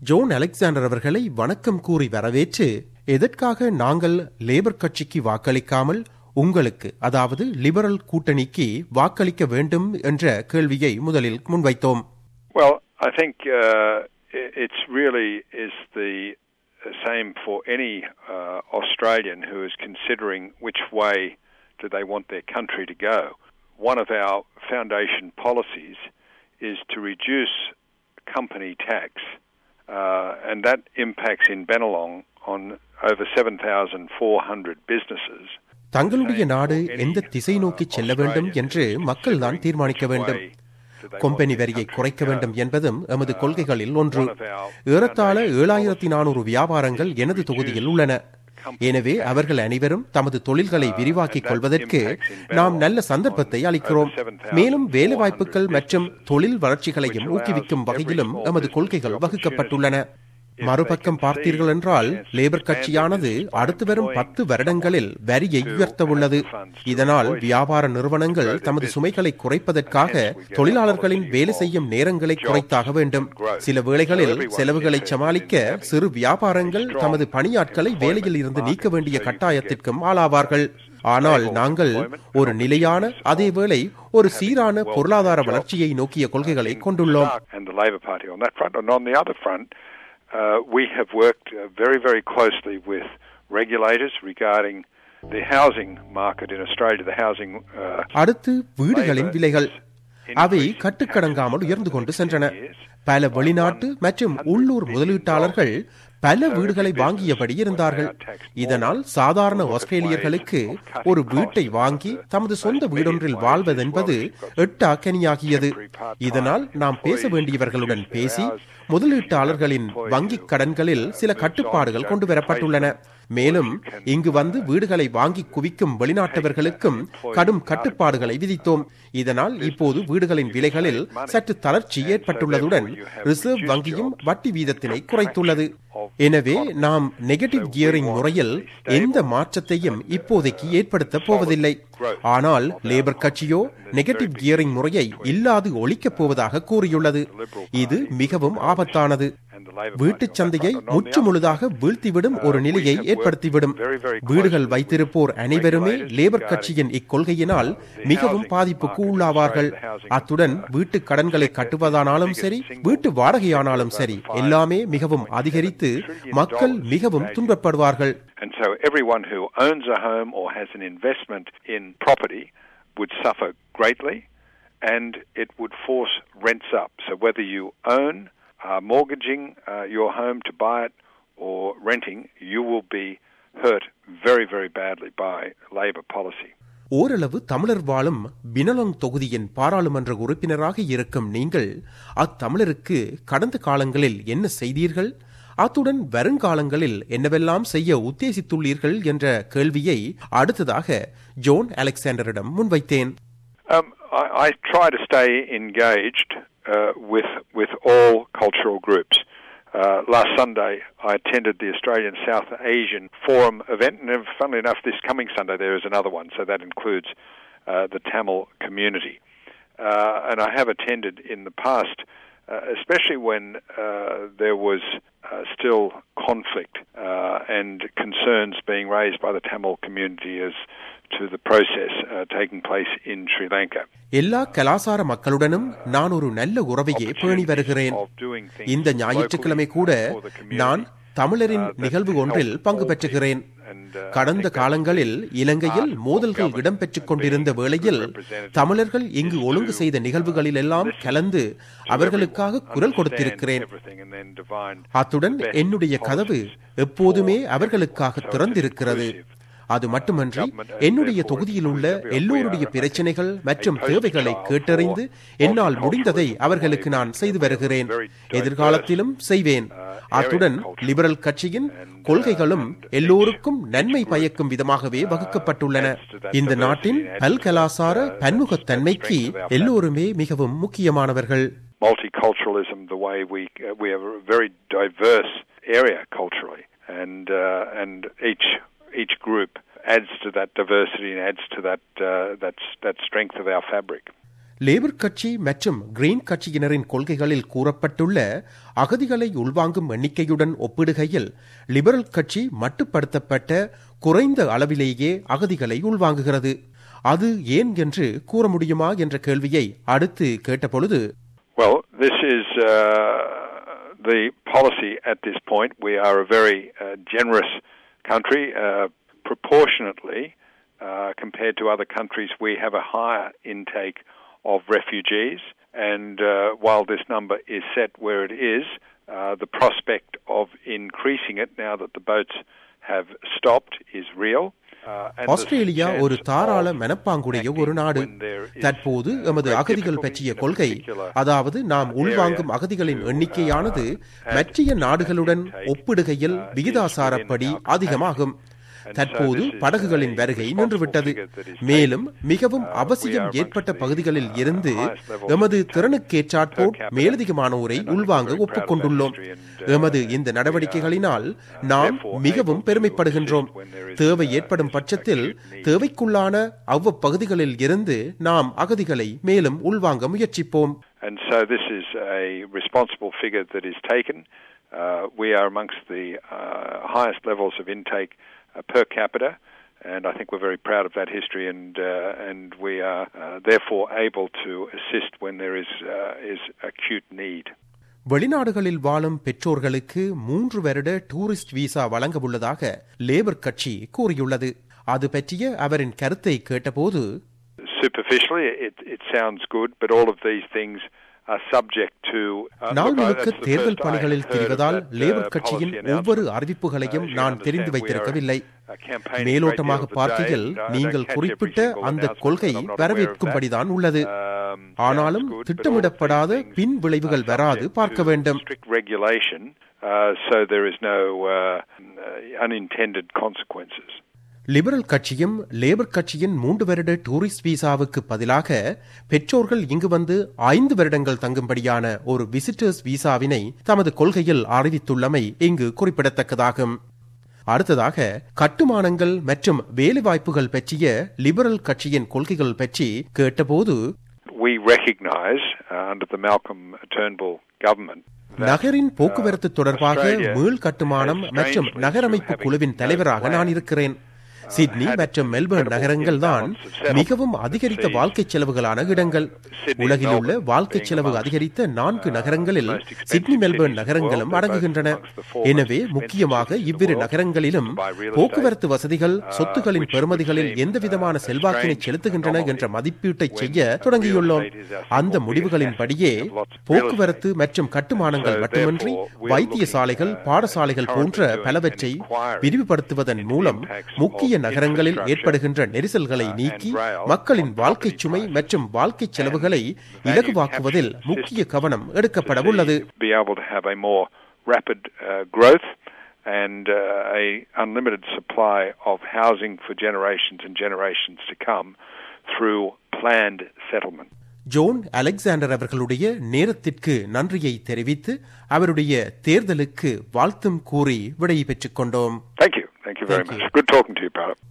Zone Alexander அவர்களை வணக்கம் கூறி வரவேற்று எதற்காக நாங்கள் லேபர் கட்சிக்கு வாக்களிக்காமல் உங்களுக்கு அதாவது லிபரல் கூட்டணிக்கு வாக்களிக்க வேண்டும் என்ற கேள்வியை முதலில் முன்வைத்தோம் Well, I think uh, i- it's really is the same for any uh, Australian who is considering which way do they want their country to go. One of our foundation policies is to reduce company tax, uh, and that impacts in Benelong on over 7,400 businesses. தங்களுடைய நாடு எந்த திசை நோக்கி செல்ல வேண்டும் என்று மக்கள்தான் தீர்மானிக்க வேண்டும் கொம்பெனி வரியை குறைக்க வேண்டும் என்பதும் எமது கொள்கைகளில் ஒன்று ஏறத்தாழ ஏழாயிரத்தி நானூறு வியாபாரங்கள் எனது தொகுதியில் உள்ளன எனவே அவர்கள் அனைவரும் தமது தொழில்களை விரிவாக்கிக் கொள்வதற்கு நாம் நல்ல சந்தர்ப்பத்தை அளிக்கிறோம் மேலும் வேலைவாய்ப்புகள் மற்றும் தொழில் வளர்ச்சிகளையும் ஊக்குவிக்கும் வகையிலும் எமது கொள்கைகள் வகுக்கப்பட்டுள்ளன மறுபக்கம் பார்த்தீர்கள் என்றால் லேபர் கட்சியானது அடுத்து வரும் பத்து வருடங்களில் வரியை உயர்த்த உள்ளது இதனால் வியாபார நிறுவனங்கள் தமது சுமைகளை குறைப்பதற்காக தொழிலாளர்களின் வேலை செய்யும் நேரங்களை குறைத்தாக வேண்டும் சில வேளைகளில் செலவுகளை சமாளிக்க சிறு வியாபாரங்கள் தமது பணியாட்களை வேலையில் இருந்து நீக்க வேண்டிய கட்டாயத்திற்கும் ஆளாவார்கள் ஆனால் நாங்கள் ஒரு நிலையான அதேவேளை ஒரு சீரான பொருளாதார வளர்ச்சியை நோக்கிய கொள்கைகளை கொண்டுள்ளோம் and the Labor Party on that front. And on the other front, uh, we have worked uh, very, very closely with regulators regarding the housing market in Australia, the housing. Uh, அடுத்து வீடுகளின் விலைகள் அவை கட்டுக்கடங்காமல் உயர்ந்து கொண்டு சென்றன பல வெளிநாட்டு மற்றும் உள்ளூர் முதலீட்டாளர்கள் பல வீடுகளை வாங்கியபடி இருந்தார்கள் இதனால் சாதாரண ஆஸ்திரேலியர்களுக்கு ஒரு வீட்டை வாங்கி தமது சொந்த வீடொன்றில் வாழ்வதென்பது எட்டாக்கனியாகியது இதனால் நாம் பேச வேண்டியவர்களுடன் பேசி முதலீட்டாளர்களின் வங்கிக் கடன்களில் சில கட்டுப்பாடுகள் கொண்டு வரப்பட்டுள்ளன மேலும் இங்கு வந்து வீடுகளை வாங்கி குவிக்கும் வெளிநாட்டவர்களுக்கும் கடும் கட்டுப்பாடுகளை விதித்தோம் இதனால் இப்போது வீடுகளின் விலைகளில் சற்று தளர்ச்சி ஏற்பட்டுள்ளதுடன் ரிசர்வ் வங்கியும் வட்டி வீதத்தினை குறைத்துள்ளது எனவே நாம் நெகட்டிவ் கியரிங் முறையில் எந்த மாற்றத்தையும் இப்போதைக்கு ஏற்படுத்த போவதில்லை ஆனால் லேபர் கட்சியோ நெகட்டிவ் கியரிங் முறையை இல்லாது ஒழிக்கப் போவதாக கூறியுள்ளது இது மிகவும் ஆபத்தானது வீட்டுச் சந்தையை முற்று முழுதாக வீழ்த்திவிடும் ஒரு நிலையை ஏற்படுத்திவிடும் வீடுகள் வைத்திருப்போர் அனைவருமே லேபர் கட்சியின் இக்கொள்கையினால் மிகவும் பாதிப்புக்கு உள்ளாவார்கள் அத்துடன் வீட்டு கடன்களை கட்டுவதானாலும் சரி வீட்டு வாடகையானாலும் சரி எல்லாமே மிகவும் அதிகரித்து மக்கள் மிகவும் துன்பப்படுவார்கள் and so everyone who owns a home or has an investment in property would suffer greatly and it would force rents up. So whether you own, are mortgaging uh, your home to buy it or renting, you will be hurt very, very badly by Labor policy. ஓரளவு தமிழர் வாழும் பினலோங் தொகுதியின் பாராளுமன்ற உறுப்பினராக இருக்கும் நீங்கள் அத்தமிழருக்கு கடந்த காலங்களில் என்ன செய்தீர்கள் அத்துடன் வருங்காலங்களில் என்னவெல்லாம் செய்ய உத்தேசித்துள்ளீர்கள் என்ற கேள்வியை அடுத்ததாக ஜோன் அலெக்சாண்டரிடம் முன்வைத்தேன் Um, I, I try to stay engaged uh, with with all cultural groups. Uh, last Sunday, I attended the Australian South Asian Forum event, and funnily enough, this coming Sunday there is another one, so that includes uh, the Tamil community. Uh, and I have attended in the past, uh, especially when uh, there was uh, still conflict uh, and concerns being raised by the Tamil community as to the process uh, taking place in Sri Lanka. எல்லா கலாசார மக்களுடனும் நான் ஒரு நல்ல உறவையே பேணி வருகிறேன் இந்த ஞாயிற்றுக்கிழமை கூட நான் தமிழரின் நிகழ்வு ஒன்றில் பங்கு பெற்றுகிறேன் கடந்த காலங்களில் இலங்கையில் மோதல்கள் இடம்பெற்றுக் கொண்டிருந்த வேளையில் தமிழர்கள் இங்கு ஒழுங்கு செய்த நிகழ்வுகளில் எல்லாம் கலந்து அவர்களுக்காக குரல் கொடுத்திருக்கிறேன் அத்துடன் என்னுடைய கதவு எப்போதுமே அவர்களுக்காக திறந்திருக்கிறது அது மட்டுமன்றி என்னுடைய தொகுதியில் உள்ள எல்லோருடைய பிரச்சனைகள் மற்றும் தேவைகளை கேட்டறிந்து என்னால் முடிந்ததை அவர்களுக்கு நான் செய்து வருகிறேன் எதிர்காலத்திலும் செய்வேன் அத்துடன் லிபரல் கட்சியின் கொள்கைகளும் எல்லோருக்கும் நன்மை பயக்கும் விதமாகவே வகுக்கப்பட்டுள்ளன இந்த நாட்டின் பல்கலாசார பன்முகத்தன்மைக்கு எல்லோருமே மிகவும் முக்கியமானவர்கள் multiculturalism, the way we uh, we have a very diverse area culturally, and uh, and each each group adds to that diversity and adds to that uh, that that strength of our fabric. Labour கட்சி மற்றும் green கட்சியினரின் கொள்கைகளில் கூறப்பட்டுள்ள அகதிகளை உள்வாங்கும் எண்ணிக்கையுடன் ஒப்பிடுகையில் liberal கட்சி மட்டுப்படுத்தப்பட்ட குறைந்த அளவிலேயே அகதிகளை உள்வாங்குகிறது அது ஏன் என்று கூற முடியுமா என்ற கேள்வியை அடுத்து கேட்டபொழுது Well, this is uh, the policy at this point. We are a very uh, generous country. Uh, proportionately, uh, compared to other countries, we have a higher intake of refugees. And uh, while this number is set where it is, uh, the prospect of increasing it now that the boats have stopped is real. Australia ஒரு தாராள மனப்பாங்குடைய ஒரு நாடு தற்போது எமது அகதிகள் பற்றிய கொள்கை அதாவது நாம் உள்வாங்கும் அகதிகளின் எண்ணிக்கையானது மற்றைய நாடுகளுடன் ஒப்பிடுகையில் விகிதாசாரப்படி அதிகமாகும் தற்போது படகுகளின் வருகை நின்றுவிட்டது மேலும் மிகவும் அவசியம் ஏற்பட்ட பகுதிகளில் இருந்து எமது திறனுக்கேற்றாற்போல் மேலதிகமானோரை உள்வாங்க ஒப்புக்கொண்டுள்ளோம் எமது இந்த நடவடிக்கைகளினால் நாம் மிகவும் பெருமைப்படுகின்றோம் தேவை ஏற்படும் பட்சத்தில் தேவைக்குள்ளான அவ்வப்பகுதிகளில் இருந்து நாம் அகதிகளை மேலும் உள்வாங்க முயற்சிப்போம் And so this is a responsible figure that is taken. Uh, we are amongst the uh, highest levels of intake uh, per capita, and I think we're very proud of that history, and uh, and we are uh, therefore able to assist when there is uh, is acute need. வெளிநாடுகளில் வாழும் பெற்றோர்களுக்கு மூன்று வருட tourist visa வழங்க உள்ளதாக labour கட்சி கூறியுள்ளது அது பற்றிய அவரின் கருத்தை கேட்டபோது Superficially, it, it sounds good, but all of these things are subject to. Uh, நாள் look, I- முழுக்க that's the தேர்தல் first I பணிகளில் had heard of திரிவதால் that, uh, லேபர் கட்சியின் policy ஒவ்வொரு announcement. அறிவிப்புகளையும் Uh, you நான் understand தெரிந்து we are, வைத்திருக்கவில்லை uh, campaigning மேலோட்டமாக a great deal of the பார்க்கையில் day, and I don't நீங்கள் catch குறிப்பிட்ட every single அந்த announcement, கொள்கை and I'm not aware of வரவேற்கும்படிதான் உள்ளது that. Um, ஆனாலும் sounds good, but all of திட்டமிடப்படாத these things பின் விளைவுகள் are வராது subject பார்க்க to வேண்டும் Strict regulation, uh, so there is no uh, uh, unintended consequences. Liberal கட்சியும் Labour கட்சியின் மூன்று வருட டூரிஸ்ட் விசாவுக்கு பதிலாக பெற்றோர்கள் இங்கு வந்து ஐந்து வருடங்கள் தங்கும்படியான ஒரு விசிட்டர்ஸ் விசாவினை தமது கொள்கையில் அறிவித்துள்ளமை இங்கு குறிப்பிடத்தக்கதாகும் அடுத்ததாக கட்டுமானங்கள் மற்றும் வேலைவாய்ப்புகள் பற்றிய லிபரல் கட்சியின் கொள்கைகள் பற்றி கேட்டபோது We recognise uh, under the Malcolm Turnbull government நகரின் போக்குவரத்து தொடர்பாக Australia மீள் கட்டுமானம் has மற்றும் strangely நகரமைப்பு through குழுவின் having தலைவராக no நான் plan, இருக்கிறேன் சிட்னி had மற்றும் மெல்பர்ன் incredible நகரங்கள் தான் imbalance of settlement மிகவும் அதிகரித்த sees வாழ்க்கை செலவுகளான இடங்கள் Sydney, உலகில் உள்ள Melbourne வாழ்க்கை being செலவு amongst, அதிகரித்த நான்கு uh, நகரங்களில் most expensive Sydney Melbourne cities in the நகரங்களும் world. They're both அடங்குகின்றன amongst the four most எனவே expensive முக்கியமாக cities in the இவ்விரு world நகரங்களிலும் to buy real estate. போக்குவரத்து வசதிகள் Uh, சொத்துக்களின் which பெறுமதிகளில் would seem, எந்த விதமான uh, செல்வாக்கினை strange செலுத்துகின்றன anomaly என்ற மதிப்பீட்டை when செய்ய real தொடங்கியுள்ளோம் estate is our அந்த single முடிவுகளின் biggest படியே asset. We have lots of real போக்குவரத்து estate. மற்றும் கட்டுமானங்கள் So மட்டுமின்றி therefore, we are வைத்தியசாலைகள் looking, uh, பாடசாலைகள் currently போன்ற doing பலவற்றை an inquiry விரிவுபடுத்துவதன் into the மூலம் impacts முக்கிய of நகரங்களில் infrastructure, ஏற்படுகின்ற நெரிசல்களை uh, நீக்கி and rail மக்களின் on வாழ்க்கை property சுமை prices மற்றும் வாழ்க்கை செலவுகளை and value இலகுவாக்குவதில் capture முக்கிய system கவனம் to எடுக்கப்பட see- உள்ளது be able to have a more rapid uh, growth and uh, a unlimited supply of housing for generations and generations to come through planned settlement. John Alexander அவர்களுடைய நேரத்திற்கு நன்றியை தெரிவித்து அவருடைய தேர்தலுக்கு வாழ்த்தும் கூறி விடை பெற்றுக் கொண்டோம் Thank you. Thank you very Thank much. you. Good talking to you, Bharat.